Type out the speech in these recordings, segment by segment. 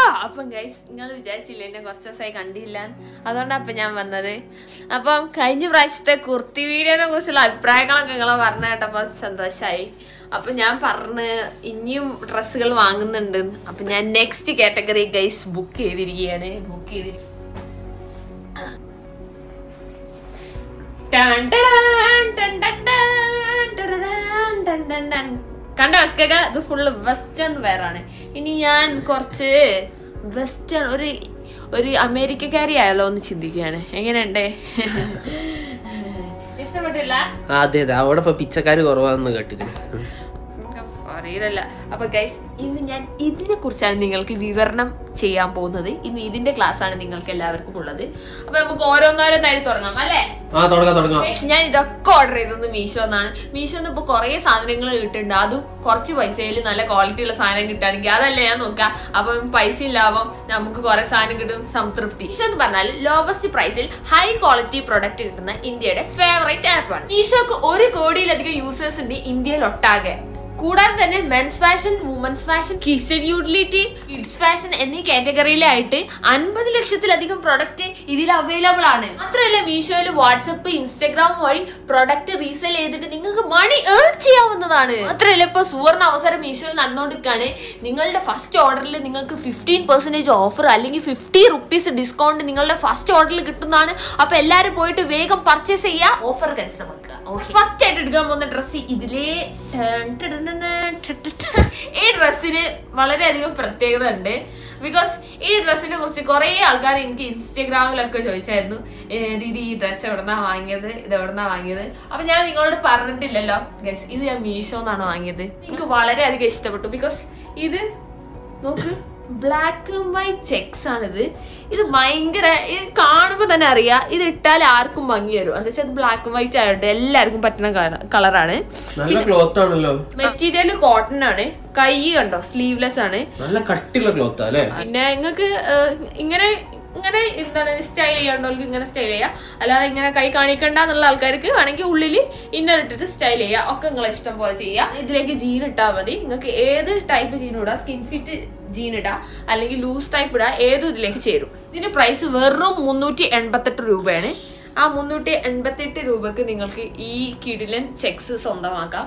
അപ്പം ഗൈസ് നിങ്ങൾ വിചാരിച്ചില്ല എന്നെ കുറച്ച് ദിവസമായി കണ്ടില്ല അതുകൊണ്ടാണ് അപ്പം ഞാൻ വന്നത് അപ്പം കഴിഞ്ഞ പ്രാവശ്യത്തെ കുർത്തി വീഡിയോനെ കുറിച്ചുള്ള അഭിപ്രായങ്ങളൊക്കെ നിങ്ങളെ പറഞ്ഞു കേട്ടപ്പോൾ സന്തോഷമായി അപ്പം ഞാൻ പറഞ്ഞ് ഇനിയും ഡ്രസ്സുകൾ വാങ്ങുന്നുണ്ട് അപ്പം ഞാൻ നെക്സ്റ്റ് കാറ്റഗറി ഗൈസ് ബുക്ക് ചെയ്തിരിക്കുകയാണ് ബുക്ക് ചെയ്തിരിക്കുക ടൺ ടടാൻ, ടൺ ടൺ ടൺ, ടടടാൻ, ടൺ ടൺ ടൺ. കണ്ടോ അസ്കക ഇത് ഫുള്ള് വെസ്റ്റേൺ വെയർ ആണ് ഇനി ഞാൻ കുറച്ച് വെസ്റ്റേൺ ഒരു ഒരു അമേരിക്കക്കാരി ആയാലോ എന്ന് ചിന്തിക്കുകയാണ് എങ്ങനെയുണ്ട് ഇഷ്ടപ്പെട്ടില്ല ആ, അതെ അതെ അവിടെ ഇപ്പൊ പിച്ചക്കാര് കുറവാന്ന് കേട്ടിട്ടുണ്ട് നമുക്ക് അറിയില്ല അപ്പൊ ഗൈസ് ഇന്ന് ഞാൻ ഇതിനെ കുറിച്ചാണ് നിങ്ങൾക്ക് വിവരണം ചെയ്യാൻ പോകുന്നത് ഇന്ന് ഇതിന്റെ ക്ലാസ് ആണ് നിങ്ങൾക്ക് എല്ലാവർക്കും ഉള്ളത് അപ്പൊ നമുക്ക് ഓരോന്നോരോന്നായിട്ട് തുടങ്ങാം അല്ലേ ആ തുടങ്ങാം തുടങ്ങാം Guys, ഞാൻ ഇതൊക്കെ ഓർഡർ ചെയ്തത് മീഷോ എന്നാണ് മീഷോന്ന് ഇപ്പൊ കുറെ സാധനങ്ങൾ കിട്ടുന്നുണ്ട് അതും കുറച്ച് പൈസയിൽ നല്ല ക്വാളിറ്റി ഉള്ള സാധനം കിട്ടുകയാണെങ്കിൽ അതല്ലേ ഞാൻ നോക്കാം അപ്പം പൈസ ലാഭം നമുക്ക് കുറെ സാധനം കിട്ടും സംതൃപ്തി മീഷോ എന്ന് പറഞ്ഞാൽ ലോവസ്റ്റ് പ്രൈസിൽ ഹൈ ക്വാളിറ്റി പ്രൊഡക്റ്റ് കിട്ടുന്ന ഇന്ത്യയുടെ ഫേവറേറ്റ് ആപ്പാണ് മീഷോക്ക് ഒരു കോടിയിലധികം യൂസേഴ്സ് ഉണ്ട് ഇന്ത്യയിൽ ഒട്ടാകെ കൂടാതെ തന്നെ men's fashion women's fashion kitchen utility kids fashion എന്നീ കാറ്റഗറിയിലായിട്ട് അൻപത് ലക്ഷത്തിലധികം പ്രൊഡക്റ്റ് ഇതിൽ അവൈലബിൾ ആണ് മാത്രമല്ല മീഷോയിൽ വാട്സപ്പ് ഇൻസ്റ്റഗ്രാം വഴി പ്രൊഡക്റ്റ് റീസെയിൽ ചെയ്തിട്ട് നിങ്ങൾക്ക് മണി ഏൺ ചെയ്യാവുന്നതാണ് മാത്രമല്ല ഇപ്പൊ സുവർണ അവസരം മീഷോയിൽ നടന്നുകൊണ്ടിരിക്കുകയാണ് നിങ്ങളുടെ ഫസ്റ്റ് ഓർഡറിൽ നിങ്ങൾക്ക് ഫിഫ്റ്റീൻ പെർസെന്റേജ് ഓഫർ അല്ലെങ്കിൽ ഫിഫ്റ്റി റുപ്പീസ് ഡിസ്കൗണ്ട് നിങ്ങളുടെ ഫസ്റ്റ് ഓർഡറിൽ കിട്ടുന്നതാണ് അപ്പൊ എല്ലാരും പോയിട്ട് വേഗം പർച്ചേസ് ചെയ്യുക ഓഫർ കരസ്ഥമാക്കുക ഫസ്റ്റ് ആയിട്ട് എടുക്കാൻ പോകുന്ന ഡ്രസ്സ് ഇതിലേ ടൺ ടടൻ ടടൻ ടടൻ ടടൻ. ഈ ഡ്രസ്സിന് വളരെയധികം പ്രത്യേകത ഉണ്ട് ബിക്കോസ് ഈ ഡ്രസ്സിനെ കുറിച്ച് കുറേ ആൾക്കാർ എനിക്ക് ഇൻസ്റ്റഗ്രാമിലൊക്കെ ചോദിച്ചായിരുന്നു "ഏ, ദീദി ഈ ഡ്രസ്സ് എവിടെന്നാ വാങ്ങിയത് ഇത് എവിടെന്നാ വാങ്ങിയത് അപ്പൊ ഞാൻ നിങ്ങളോട് പറഞ്ഞിട്ടില്ലല്ലോ ഗസ് ഇത് ഞാൻ മീഷോ എന്നാണ് വാങ്ങിയത് എനിക്ക് വളരെയധികം ഇഷ്ടപ്പെട്ടു ബിക്കോസ് ഇത് നോക്ക് ബ്ലാക്ക് ആൻഡ് വൈറ്റ് ചെക്സ് ആണിത് ഇത് ഭയങ്കര ഇത് കാണുമ്പോൾ തന്നെ അറിയാം ഇത് ഇട്ടാൽ ആർക്കും ഭംഗി വരും എന്താ വെച്ചാൽ ബ്ലാക്ക് ആൻഡ് വൈറ്റ് ആയിട്ട് എല്ലാവർക്കും പറ്റുന്ന കളറാണ് നല്ല ക്ലോത്ത് ആണല്ലോ മെറ്റീരിയൽ കോട്ടൺ ആണ് കൈ കണ്ടോ സ്ലീവ്ലെസ് ആണ് നല്ല കട്ടിയുള്ള ക്ലോത്ത് അല്ലേ പിന്നെ നിങ്ങൾക്ക് ഇങ്ങനെ ഇങ്ങനെ എന്താണ് സ്റ്റൈൽ ചെയ്യാണ്ടവർക്ക് ഇങ്ങനെ സ്റ്റൈൽ ചെയ്യാം അല്ലാതെ ഇങ്ങനെ കൈ കാണിക്കണ്ട എന്നുള്ള ആൾക്കാർക്ക് വേണമെങ്കിൽ ഉള്ളിൽ ഇന്നർ ഇട്ടിട്ട് സ്റ്റൈൽ ചെയ്യാം ഒക്കെ നിങ്ങളെ ഇഷ്ടം പോലെ ചെയ്യാം ഇതിലേക്ക് ജീൻ ഇട്ടാൽ മതി നിങ്ങൾക്ക് ഏത് ടൈപ്പ് ജീൻ ഇടാം സ്കിൻ ഫിറ്റ് ജീൻ ഇടാം അല്ലെങ്കിൽ ലൂസ് ടൈപ്പ് ഇടാം ഏതും ഇതിലേക്ക് ചേരും ഇതിന്റെ പ്രൈസ് വെറും മുന്നൂറ്റി എൺപത്തെട്ട് രൂപയാണ് ആ മുന്നൂറ്റി എൺപത്തെട്ട് രൂപക്ക് നിങ്ങൾക്ക് ഈ കിടിലൻ ചെക്സ് സ്വന്തമാക്കാം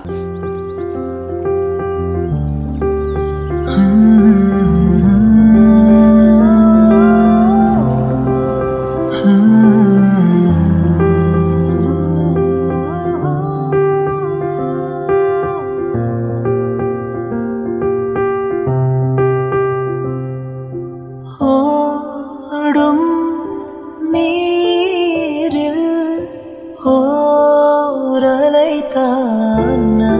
ഓടും നീരിൽ ഓരലൈ താന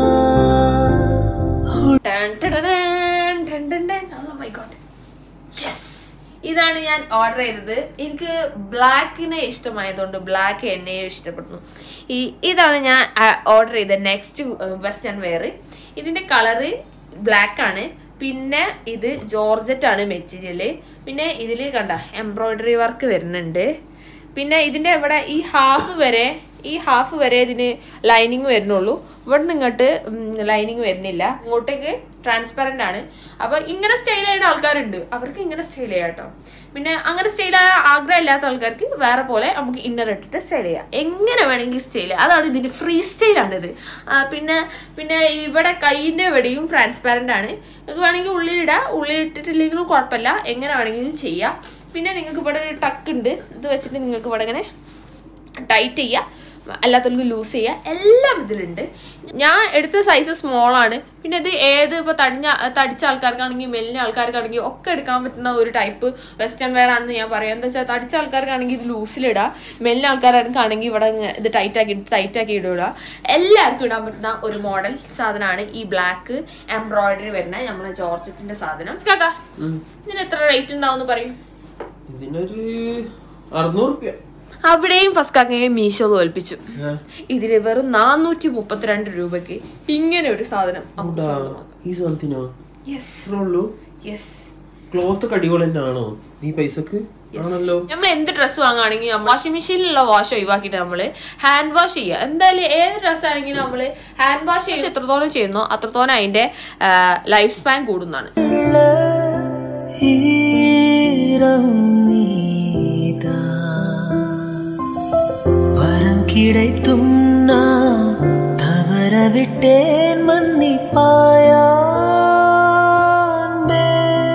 Dun, da-da-dan, dun, dun, dun. Oh my God. Yes. ഇതാണ് ഞാൻ ഓർഡർ ചെയ്തത് എനിക്ക് ബ്ലാക്കിനെ ഇഷ്ടമായതുകൊണ്ട് ബ്ലാക്ക് എന്നെയും ഇഷ്ടപ്പെടുന്നു ഈ ഇതാണ് ഞാൻ ഓർഡർ ചെയ്ത നെക്സ്റ്റ് വെസ്റ്റേൺ വെയർ ഇതിന്റെ കളറ് ബ്ലാക്ക് ആണ് പിന്നെ ഇത് ജോർജറ്റ് ആണ് മെറ്റീരിയല് പിന്നെ ഇതിൽ കണ്ട എംബ്രോയിഡറി വർക്ക് വരുന്നുണ്ട് പിന്നെ ഇതിന്റെ ഇവിടെ ഈ ഹാഫ് വരെ ഈ ഹാഫ് വരെ ഇതിന് ലൈനിങ് വരുന്നുള്ളൂ ഇവിടെ നിന്ന് ഇങ്ങോട്ട് ലൈനിങ് വരുന്നില്ല ഇങ്ങോട്ടേക്ക് ട്രാൻസ്പെറന്റ് ആണ് അപ്പൊ ഇങ്ങനെ സ്റ്റൈൽ ആയിട്ട് ആൾക്കാരുണ്ട് അവർക്ക് ഇങ്ങനെ സ്റ്റൈൽ ചെയ്യാം കേട്ടോ പിന്നെ അങ്ങനെ സ്റ്റൈൽ ആഗ്രഹം ഇല്ലാത്ത ആൾക്കാർക്ക് വേറെ പോലെ നമുക്ക് ഇന്നർ ഇട്ടിട്ട് സ്റ്റൈൽ ചെയ്യാം എങ്ങനെ വേണമെങ്കിൽ സ്റ്റൈൽ ചെയ്യാം അതാണ് ഇതിന് ഫ്രീ സ്റ്റൈലാണിത് പിന്നെ പിന്നെ ഇവിടെ കൈയിന്റെ വെടിയും ട്രാൻസ്പാരന്റ് ആണ് നിങ്ങൾക്ക് വേണമെങ്കിൽ ഉള്ളിലിടാം ഉള്ളിലിട്ടിട്ടില്ലെങ്കിലും കുഴപ്പമില്ല എങ്ങനെ വേണമെങ്കിലും ചെയ്യാം പിന്നെ നിങ്ങൾക്ക് ഇവിടെ ഒരു ടക്ക് ഉണ്ട് ഇത് വെച്ചിട്ട് നിങ്ങൾക്ക് ഇവിടെ ഇങ്ങനെ ടൈറ്റ് ചെയ്യുക അല്ലാത്തവർക്ക് ലൂസ് ചെയ്യുക എല്ലാം ഇതിലുണ്ട് ഞാൻ എടുത്ത സൈസ് സ്മോൾ ആണ് പിന്നെ ഇത് ഏത് ഇപ്പോൾ തടിഞ്ഞ തടിച്ച ആൾക്കാർക്കാണെങ്കിൽ മെല്ലിന ആൾക്കാർക്കാണെങ്കിൽ ഒക്കെ എടുക്കാൻ പറ്റുന്ന ഒരു ടൈപ്പ് വെസ്റ്റേൺ വെയർ ആണെന്ന് ഞാൻ പറയാം എന്താ വെച്ചാൽ തടിച്ച ആൾക്കാർക്കാണെങ്കിൽ ഇത് ലൂസിലിടാം മെല്ലിന ആൾക്കാർക്കാണെങ്കിൽ ഇവിടെ ഇങ്ങ- ഇത് ടൈറ്റ് ആക്കി ടൈറ്റ് ആക്കി ഇടുക എല്ലാവർക്കും ഇടാൻ പറ്റുന്ന ഒരു മോഡൽ സാധനമാണ് ഈ ബ്ലാക്ക് എംബ്രോയിഡറി വരുന്ന നമ്മളെ ജോർജറ്റിന്റെ സാധനം കാക്ക ഇതിന് എത്ര റേറ്റ് ഉണ്ടാവും പറയും ഇതിനൊരു അറുന്നൂറ് റുപ്യ അവിടെയും ഫസ്റ്റ് കാക്കയെ മീശോ തോൽപ്പിച്ചു ഇതില് വെറും നാനൂറ്റി മുപ്പത്തിരണ്ട് രൂപക്ക് ഇങ്ങനെ ഒരു സാധനം നമുക്ക് സ്വന്തമാക്കാം. ഈ സാധനത്തിനോ Yes, ഇത്രേ ഉള്ളൂ yes. ക്ലോത്ത് ഒക്കെ അടിപൊളി തന്നെയാണോ ഈ പൈസക്ക് ആണല്ലോ നമ്മൾ എന്ത് ഡ്രസ്സ് വാങ്ങുകയാണെങ്കിൽ വാഷിംഗ് മെഷീനിലുള്ള വാഷ് ഒഴിവാക്കിയിട്ട് നമ്മള് ഹാൻഡ് വാഷ് ചെയ്യുക എന്തായാലും ഏത് ഡ്രസ്സ് ആണെങ്കിലും നമ്മള് ഹാൻഡ് വാഷ് ചെയ്യുക എത്രത്തോളം ചെയ്യുന്നോ അത്രത്തോളം അതിന്റെ ലൈഫ് സ്പാൻ കൂടുന്നതാണ് ஈரம் நீதா வரம் கிடைத்தும் நான் தவற விட்டேன் மன்னிப்பாயா அன்பே?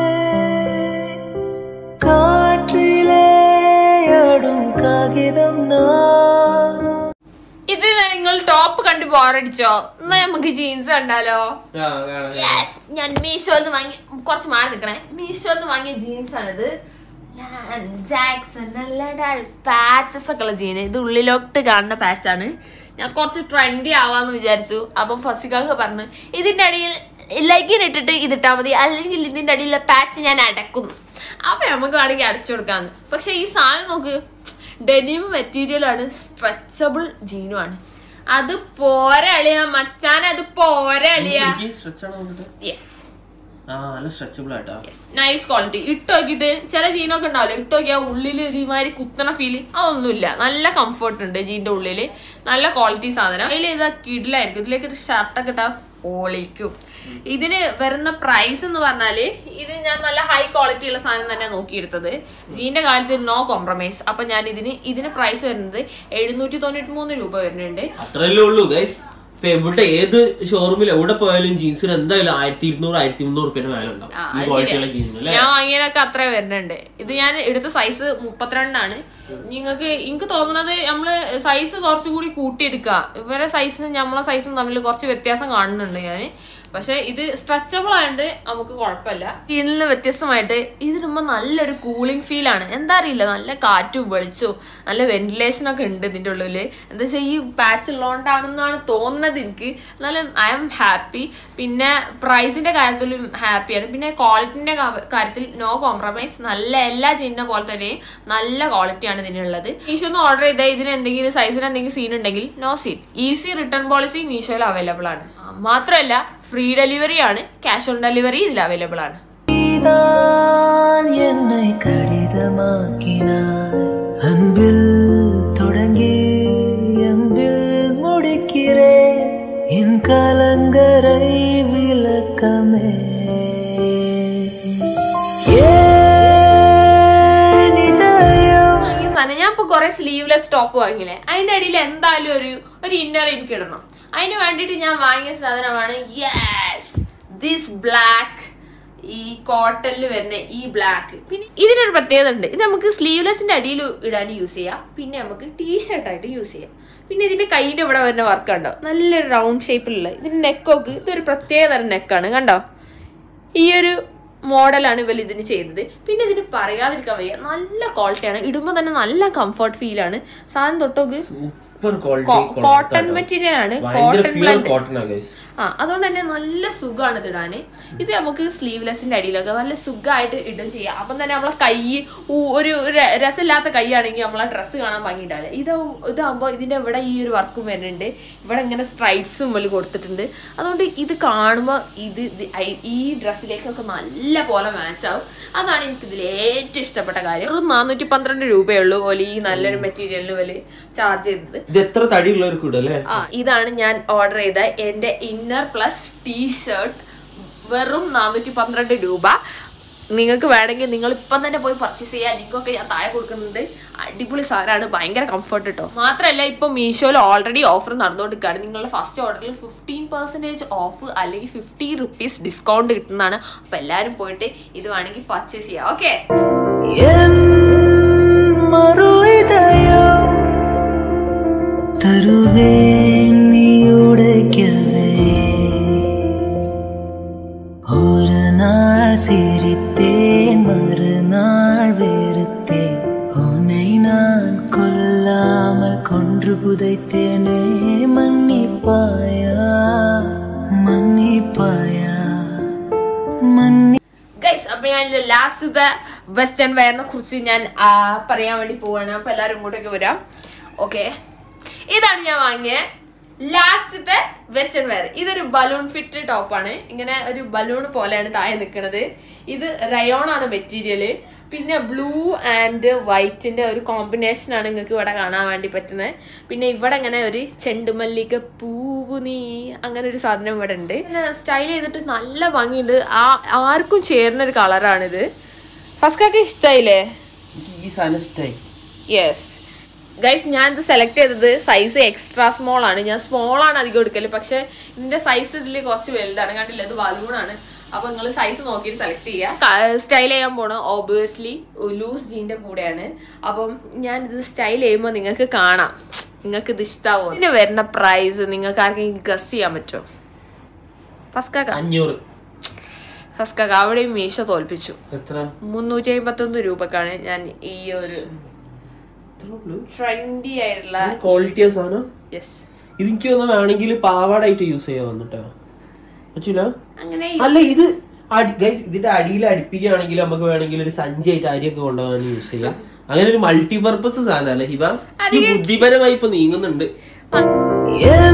காற்றிலே ஆடும் காகிதம் நான் ഇത് നിങ്ങൾ ടോപ്പ് കണ്ട് ബോറടിച്ചോ എന്നാ നമുക്ക് ജീൻസ് കണ്ടാലോ ആ, കാണാം. യെസ് ഞാൻ മീഷോന്ന് വാങ്ങി കുറച്ച് മാറി നിൽക്കണേ മീഷോന്ന് വാങ്ങിയ ജീൻസ് ആണിത് ഞാൻ ജാക്സൺ നല്ല പാച്ചസ് ഒക്കെ ഉള്ള ജീന് ഇത് ഉള്ളിലോട്ട് കാണുന്ന പാച്ചാണ് ഞാൻ കുറച്ച് ട്രെൻഡി ആവാന്ന് വിചാരിച്ചു അപ്പം ഫസിക്കാക്ക് പറഞ്ഞു ഇതിന്റെ അടിയിൽ ലെഗിൻ ഇട്ടിട്ട് ഇതിട്ടാ മതി അല്ലെങ്കിൽ ഇതിന്റെ അടിയിലെ പാച്ച് ഞാൻ അടക്കുന്നു അപ്പൊ നമുക്ക് വേണമെങ്കിൽ അടച്ചു കൊടുക്കാന്ന് പക്ഷെ ഈ സാധനം നോക്ക് ഡെനിം മെറ്റീരിയൽ ആണ് സ്ട്രെച്ചബിൾ ജീനുമാണ് അത് പോരെ അളിയ മച്ചാൻ അത് പോരെ അളിയ എനിക്ക് stretch ആണോ നോക്കട്ടെ? യെസ് ആ നല്ല സ്ട്രെച്ചബിൾ ആയിട്ടാ നൈസ് ക്വാളിറ്റി ഇട്ട് നോക്കിയിട്ട് ചില ജീനൊക്കെ ഉണ്ടാവില്ല ഇട്ട് നോക്കിയാൽ ഉള്ളിൽ ഇതുമാതിരി കുത്തണ ഫീല് അതൊന്നുമില്ല നല്ല കംഫർട്ട് ഉണ്ട് ജീൻ്റെ ഉള്ളിൽ നല്ല ക്വാളിറ്റി സാധനം അതിൽ ഇതാ കിഡിലായിരിക്കും ഇതിലേക്ക് ഒരു ഷർട്ടൊക്കെ ഇട്ടാൽ പൊളിക്കും ഇതിന് വരുന്ന പ്രൈസ് എന്ന് പറഞ്ഞാല് ഇത് ഞാൻ നല്ല ഹൈ ക്വാളിറ്റി ഉള്ള സാധനം തന്നെ നോക്കിയെടുത്തത് ജീന്റെ കാര്യത്തിൽ നോ കോംപ്രമൈസ് അപ്പൊ ഞാൻ ഇതിന് ഇതിന് പ്രൈസ് വരുന്നത് എഴുന്നൂറ്റി തൊണ്ണൂറ്റി മൂന്ന് രൂപ വരുന്നുണ്ട് അത്രയല്ലേ ഉള്ളൂ ഗൈസ് ഇപ്പൊ എവിടെ ഏത് ഷോറൂമിൽ എവിടെ പോയാലും ജീൻസിന് എന്തായാലും ആയിരത്തി ഇരുന്നൂറ് ആയിരത്തി മുന്നൂറ് റുപ്യന്റെ മേലെ ഉണ്ടാവും ആ, ഈ അത് ക്വാളിറ്റിയുള്ള ശരിയാ. ജീൻസിന് അല്ലേ ഞാൻ വാങ്ങിയതൊക്കെ അത്ര വരുന്നുണ്ട് ഇത് ഞാൻ എടുത്ത സൈസ് മുപ്പത്തിരണ്ടാണ് നിങ്ങൾക്ക് എനിക്ക് തോന്നുന്നത് നമ്മള് സൈസ് കുറച്ചുകൂടി കൂട്ടിയെടുക്കുക ഇവരെ സൈസും നമ്മളെ സൈസും തമ്മിൽ കുറച്ച് വ്യത്യാസം കാണുന്നുണ്ട് ഞാൻ പക്ഷെ ഇത് സ്ട്രെച്ചബിൾ ആയതുകൊണ്ട് നമുക്ക് കുഴപ്പമില്ല ഇതിൽ നിന്ന് വ്യത്യസ്തമായിട്ട് ഇതിടുമ്പോൾ നല്ലൊരു കൂളിംഗ് ഫീൽ ആണ് എന്താ അറിയില്ല നല്ല കാറ്റും വെളിച്ചവും നല്ല വെന്റിലേഷൻ ഒക്കെ ഉണ്ട് ഇതിന്റെ ഉള്ളില് എന്താ വെച്ചാൽ ഈ പാച്ച് ഉള്ളതുകൊണ്ടാണെന്നാണ് തോന്നുന്നത് എനിക്ക് എന്നാലും ഐ ആം ഹാപ്പി പിന്നെ പ്രൈസിന്റെ കാര്യത്തിലും ഹാപ്പിയാണ് പിന്നെ ക്വാളിറ്റിന്റെ കാര്യത്തിൽ നോ കോംപ്രമൈസ് നല്ല എല്ലാ ജീനിനെ പോലെ തന്നെ നല്ല ക്വാളിറ്റിയാണ് ഇതിനുള്ളത് മീഷോന്ന് ഓർഡർ ചെയ്താൽ ഇതിന് എന്തെങ്കിലും സൈസിന് എന്തെങ്കിലും സീൻ ഉണ്ടെങ്കിൽ no scene easy return policy മീഷോയിൽ അവൈലബിൾ ആണ് ആ, മാത്രമല്ല ഫ്രീ ഡെലിവറി ആണ് ക്യാഷ് ഓൺ ഡെലിവറി ഇതിൽ അവൈലബിൾ ആണ് நீதான் என்னை கடிதமாக்கினாய் அன்பில் தொடங்கி அன்பில் முடிக்கிறேன் என் கலங்கரை விளக்கமே ஏன் இதயம் വാങ്ങിയ സാധനം ഞാൻ ഇപ്പൊ കുറെ സ്ലീവ്ലെസ് ടോപ്പ് വാങ്ങിയില്ലേ അതിന്റെ അടിയിൽ എന്തായാലും ഒരു ഒരു ഇന്നർ എനിക്ക് ഇടണം അതിന് വേണ്ടിയിട്ട് ഞാൻ വാങ്ങിയ സാധനമാണ് യെസ് ദിസ് ബ്ലാക്ക് ഈ കോട്ടണിൽ വരുന്ന ഈ ബ്ലാക്ക് പിന്നെ ഇതിനൊരു പ്രത്യേകത ഉണ്ട് ഇത് നമുക്ക് സ്ലീവ്ലെസിന്റെ അടിയിൽ ഇടാൻ യൂസ് ചെയ്യാം പിന്നെ നമുക്ക് ടീഷർട്ടായിട്ട് യൂസ് ചെയ്യാം പിന്നെ ഇതിന്റെ കൈയിന്റെ ഇവിടെ വരുന്ന വർക്ക് ഉണ്ടോ നല്ലൊരു റൗണ്ട് ഷേപ്പിലുള്ള ഇതിന്റെ നെക്കൊക്കെ ഇതൊരു പ്രത്യേക തരം നെക്കാണ് കണ്ടോ ഈ ഒരു മോഡലാണ് ഇവർ ഇതിന് ചെയ്തത് പിന്നെ ഇതിന് പറയാതിരിക്കാൻ വയ്യ നല്ല ക്വാളിറ്റിയാണ് ഇടുമ്പോൾ തന്നെ നല്ല കംഫർട്ട് ഫീലാണ് സാധനം തൊട്ടോക്ക് സൂപ്പർ ക്വാളിറ്റി കോട്ടൺ മെറ്റീരിയൽ ആണ് ഭയങ്കര കോട്ടൺ പ്യൂർ ബ്ലഡ് കോട്ടൺ ആ ഗൈസ് ആ അതുകൊണ്ട് തന്നെ നല്ല സുഖമാണ് ഇത് ഇടാന് ഇത് നമുക്ക് സ്ലീവ്ലെസിന്റെ അടിയിലൊക്കെ നല്ല സുഖമായിട്ട് ഇടും ചെയ്യാം അപ്പം തന്നെ നമ്മളെ കൈ ഊ- ഒരു ര- രസമില്ലാത്ത കൈയാണെങ്കിൽ നമ്മളെ ഡ്രസ്സ് കാണാൻ ഭംഗിയിട്ടാവില്ല ഇത് ഇതാകുമ്പോൾ ഇതിന്റെ ഇവിടെ ഈ ഒരു വർക്കും വരുന്നുണ്ട് ഇവിടെ ഇങ്ങനെ സ്ട്രൈപ്സും വലിയ കൊടുത്തിട്ടുണ്ട് അതുകൊണ്ട് ഇത് കാണുമ്പോൾ ഇത് ഇത് ഐ- ഈ ഡ്രസ്സിലേക്കൊക്കെ നല്ല പോലെ മാച്ച് ആവും അതാണ് എനിക്ക് ഇതിൽ ഏറ്റവും ഇഷ്ടപ്പെട്ട കാര്യം ഒരു നാനൂറ്റി പന്ത്രണ്ട് രൂപയുള്ളൂ ഓല് ഈ നല്ലൊരു മെറ്റീരിയലിന് വലിയ ചാർജ് ചെയ്തത് ഇത് എത്ര തടിയുള്ളവർക്ക് ഇടും അല്ലേ ആ ഇതാണ് ഞാൻ ഓർഡർ ചെയ്ത എൻ്റെ ഇന്നർ പ്ലസ് ടീ ഷർട്ട് വെറും നാനൂറ്റി പന്ത്രണ്ട് രൂപ നിങ്ങൾക്ക് വേണമെങ്കിൽ നിങ്ങൾ ഇപ്പം തന്നെ പോയി പർച്ചേസ് ചെയ്യുക ലിങ്കൊക്കെ ഞാൻ താഴെ കൊടുക്കുന്നുണ്ട് അടിപൊളി സാധനമാണ് ഭയങ്കര കംഫർട്ട് കിട്ടോ മാത്രമല്ല ഇപ്പം മീഷോയിൽ ഓൾറെഡി ഓഫർ നടന്നുകൊണ്ടിരിക്കുകയാണ് നിങ്ങളുടെ ഫസ്റ്റ് ഓർഡറിൽ ഫിഫ്റ്റീൻ പെർസെൻറ്റേജ് ഓഫ് അല്ലെങ്കിൽ ഫിഫ്റ്റി റുപ്പീസ് ഡിസ്കൗണ്ട് കിട്ടുന്നതാണ് അപ്പോൾ എല്ലാവരും പോയിട്ട് ഇത് വേണമെങ്കിൽ പർച്ചേസ് ചെയ്യാം ഓക്കെ என் மறு இதயம் தருவேன் நீ உடைக்கவே ஒரு நாள் சிரித்தேன் மறுநாள் வெறுத்தேன் உன்னை நான் கொல்லாமல் கொன்று புதைத்தேனே மன்னிப்பாயா மன்னிப்பாயா மன்னி ഗൈസ് അപ്പൊ ഞാൻ ലാസ്റ്റത്തെ വെസ്റ്റേൺ വെയറിനെ കുറിച്ച് ഞാൻ ആ, പറയാൻ വേണ്ടി പോവാണ് അപ്പൊ എല്ലാവരും ഇങ്ങോട്ടേക്ക് വരാം ഓക്കെ ഇതാണ് ഞാൻ വാങ്ങിയ ലാസ്റ്റത്തെ വെസ്റ്റേൺ വെയർ ഇതൊരു ബലൂൺ ഫിറ്റ് ടോപ്പാണ് ഇങ്ങനെ ഒരു ബലൂൺ പോലെയാണ് താഴെ നിൽക്കുന്നത് ഇത് റയോൺ ആണ് മെറ്റീരിയല് പിന്നെ ബ്ലൂ ആൻഡ് വൈറ്റിന്റെ ഒരു കോമ്പിനേഷൻ ആണ് നിങ്ങൾക്ക് ഇവിടെ കാണാൻ വേണ്ടി പറ്റുന്നത് പിന്നെ ഇവിടെ ഇങ്ങനെ ഒരു ചെണ്ടുമല്ലിക പൂവ് നീ അങ്ങനെ ഒരു സാധനം ഇവിടെ ഉണ്ട് സ്റ്റൈൽ ചെയ്തിട്ട് നല്ല ഭംഗിയുണ്ട് ആ ആർക്കും ചേരുന്ന ഒരു കളറാണിത് ഫസ്കൊക്കെ ഇഷ്ടായില്ലേ എനിക്ക് ഈ സാധനം ഇഷ്ടമായി യെസ് ഗൈസ് ഞാൻ ഇത് സെലക്ട് ചെയ്തത് സൈസ് എക്സ്ട്രാ സ്മോൾ ആണ് ഞാൻ സ്മോൾ ആണ് അധികം എടുക്കല് പക്ഷെ ഇതിന്റെ സൈസ് ഇതിൽ കുറച്ച് വലുതാണ് കണ്ടില്ല ഇത് ബലൂണാണ് അപ്പൊ നിങ്ങൾ സൈസ് നോക്കിയിട്ട് സെലക്ട് ചെയ്യുക സ്റ്റൈൽ ചെയ്യാൻ പോണ ഓബിയസ്ലി ലൂസ് ജീന്റെ കൂടെയാണ് അപ്പം ഞാൻ ഇത് സ്റ്റൈൽ ചെയ്യുമ്പോൾ നിങ്ങൾക്ക് കാണാം നിങ്ങൾക്ക് ഇത് ഇഷ്ടാവും ഇതിന് വരുന്ന പ്രൈസ് നിങ്ങൾക്ക് ആർക്കെങ്കിലും ഗസ് ചെയ്യാൻ പറ്റുമോ ഫസ്കാക്ക അഞ്ഞൂറ് ഫസ്കാക്ക അവിടെയും മീശ തോൽപ്പിച്ചു എത്ര മുന്നൂറ്റി അമ്പത്തൊന്ന് രൂപക്കാണ് ഞാൻ ഈ ഒരു ട്രെൻഡി ആയിട്ടുള്ള ക്വാളിറ്റിയാ സാധനം യെസ് ഇതെനിക്ക് ഒന്ന് വേണമെങ്കിൽ പാവാടായിട്ട് യൂസ് ചെയ്യാൻ വന്നിട്ടോ പറ്റൂല അങ്ങനെ അല്ല ഇത് അടി ഗൈസ് ഇതിന്റെ അടിയിൽ അടുപ്പിക്കുകയാണെങ്കിൽ നമുക്ക് വേണമെങ്കിൽ ഒരു സഞ്ചിയായിട്ട് അരിയൊക്കെ കൊണ്ടുപോകാൻ യൂസ് ചെയ്യാം അങ്ങനെ ഒരു മൾട്ടിപർപ്പസ് സാധനം അല്ലേ ഹിബ ഈ ബുദ്ധിപരമായി ഇപ്പൊ നീങ്ങുന്നുണ്ട് എൻ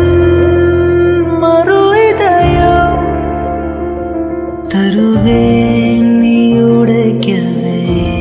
മറുഇതയം തരുവേൻ നീ ഉടയ്ക്കവേ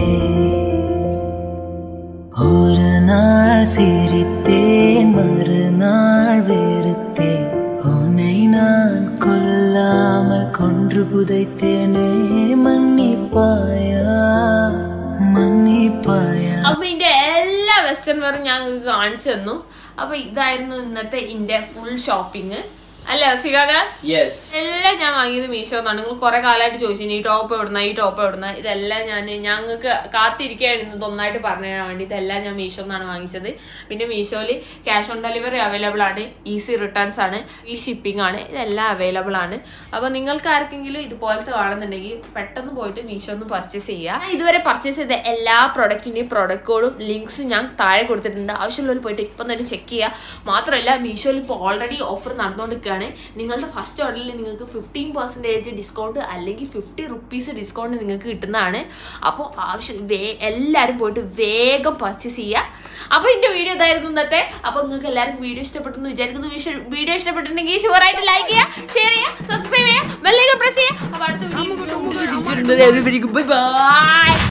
ഒരു നാൾ சிரித்தேன் மறுநாள் வெறுத்தேன் உன்னை நான் கொல்லாமல் கொன்று புதைத்தேனே மன்னிப்பாயா மன்னிப்பாயா അപ്പൊ ഇതിന്റെ എല്ലാ വെസ്റ്റേൺ വെയറും ഞാൻ നിങ്ങൾക്ക് കാണിച്ചു തന്നു അപ്പൊ ഇതായിരുന്നു ഇന്നത്തെ ഇന്റെ ഫുൾ ഷോപ്പിംഗ് അല്ലേ സികാക യെസ് എല്ലാം ഞാൻ വാങ്ങിയത് മീഷോ എന്നാണ് നിങ്ങൾ കുറെ കാലമായിട്ട് ചോദിച്ചു ഈ ടോപ്പ് എവിടുന്ന ഈ ടോപ്പ് എവിടുന്ന ഇതെല്ലാം ഞാൻ ഞങ്ങൾക്ക് കാത്തിരിക്കുകയായിരുന്നു ഇതൊന്നായിട്ട് പറഞ്ഞു തരാൻ വേണ്ടി ഇതെല്ലാം ഞാൻ മീഷോ എന്നാണ് വാങ്ങിച്ചത് പിന്നെ മീഷോയിൽ ക്യാഷ് ഓൺ ഡെലിവറി അവൈലബിൾ ആണ് ഈസി റിട്ടേൺസ് ആണ് ഈ ഷിപ്പിംഗ് ആണ് ഇതെല്ലാം അവൈലബിൾ ആണ് അപ്പോൾ നിങ്ങൾക്ക് ആർക്കെങ്കിലും ഇതുപോലത്തെ വേണമെന്നുണ്ടെങ്കിൽ പെട്ടെന്ന് പോയിട്ട് മീഷോ ഒന്ന് പർച്ചേസ് ചെയ്യുക ഞാൻ ഇതുവരെ പർച്ചേസ് ചെയ്ത എല്ലാ പ്രൊഡക്റ്റിൻ്റെയും പ്രൊഡക്റ്റ് കോഡും ലിങ്ക്സും ഞാൻ താഴെ കൊടുത്തിട്ടുണ്ട് ആവശ്യമുള്ളവർ പോയിട്ട് ഇപ്പം തന്നെ ചെക്ക് ചെയ്യുക മാത്രമല്ല മീഷോയിൽ ഇപ്പോൾ ഓൾറെഡി ഓഫർ നടന്നുകൊണ്ടിരിക്കുകയാണ് നിങ്ങളുടെ ഫസ്റ്റ് ഓർഡറിൽ നിങ്ങൾക്ക് ഫിഫ്റ്റീൻ പെർസെൻറ്റേജ് ഡിസ്കൗണ്ട് അല്ലെങ്കിൽ ഫിഫ്റ്റി റുപ്പീസ് ഡിസ്കൗണ്ട് നിങ്ങൾക്ക് കിട്ടുന്നതാണ് അപ്പോൾ ആവശ്യം വേ എല്ലാവരും പോയിട്ട് വേഗം പർച്ചേസ് ചെയ്യുക അപ്പോൾ എൻ്റെ വീഡിയോ ഇതായിരുന്നു ഇന്നത്തെ അപ്പോൾ നിങ്ങൾക്ക് എല്ലാവർക്കും വീഡിയോ ഇഷ്ടപ്പെട്ടെന്ന് വിചാരിക്കുന്നു വീഡിയോ ഇഷ്ടപ്പെട്ടിട്ടുണ്ടെങ്കിൽ ഷുവറായിട്ട് ലൈക്ക് ചെയ്യുക ഷെയർ ചെയ്യുക സബ്സ്ക്രൈബ് ചെയ്യുക ബെല്ലൈക്കൺ പ്രസ് ചെയ്യുക അപ്പോൾ അടുത്ത വീഡിയോ ബൈ